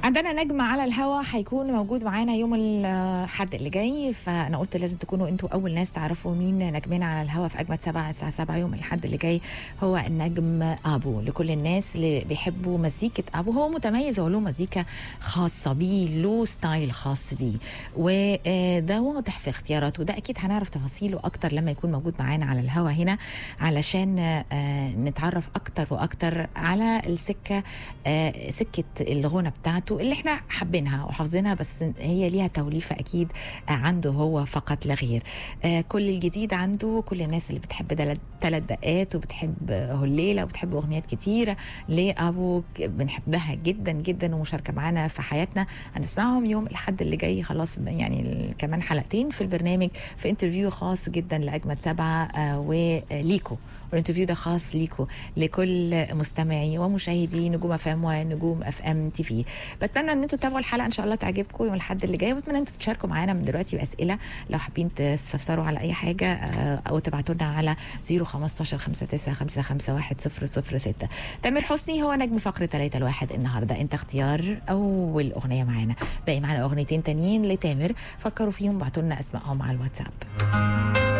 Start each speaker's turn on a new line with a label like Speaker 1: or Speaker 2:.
Speaker 1: عندنا نجم على الهوا هيكون موجود معانا يوم الاحد اللي جاي فانا قلت لازم تكونوا انتوا اول ناس تعرفوا مين نجمنا على الهوا في اجمد سبعة الساعه 7 يوم الاحد اللي جاي هو النجم ابو لكل الناس اللي بيحبوا مزيكه ابو هو متميز هو له مزيكا خاصه بيه له ستايل خاص بيه وده واضح في اختياراته وده اكيد هنعرف تفاصيله اكتر لما يكون موجود معانا على الهوا هنا علشان آه، نتعرف اكتر واكتر على السكه آه، سكه الغنى بتاعته اللي احنا حابينها وحافظينها بس هي ليها توليفه اكيد آه، عنده هو فقط لا غير آه، كل الجديد عنده كل الناس اللي بتحب ثلاث دقات وبتحب هليله وبتحب اغنيات كتيره لابو ك- بنحبها جدا جدا ومشاركه معانا في حياتنا هنسمعهم يوم الاحد اللي جاي خلاص يعني ال- كمان حلقتين في البرنامج في انترفيو خاص جدا لاجمد سبعه آه، وليكو والانترفيو ده خاص ليكو لكل مستمعي ومشاهدي نجوم اف ام ونجوم اف ام تي في بتمنى ان انتوا تتابعوا الحلقه ان شاء الله تعجبكم يوم الاحد اللي جاي وبتمنى ان انتوا تشاركوا معانا من دلوقتي باسئله لو حابين تستفسروا على اي حاجه آه، او تبعتوا لنا على 015 59 ستة تامر حسني هو نجم فقره 3 الواحد النهارده انت اختيار اول اغنيه معانا باقي معانا اغنيتين تانيين لتامر فكروا فيهم بعتوا لنا اسمائهم على الواتساب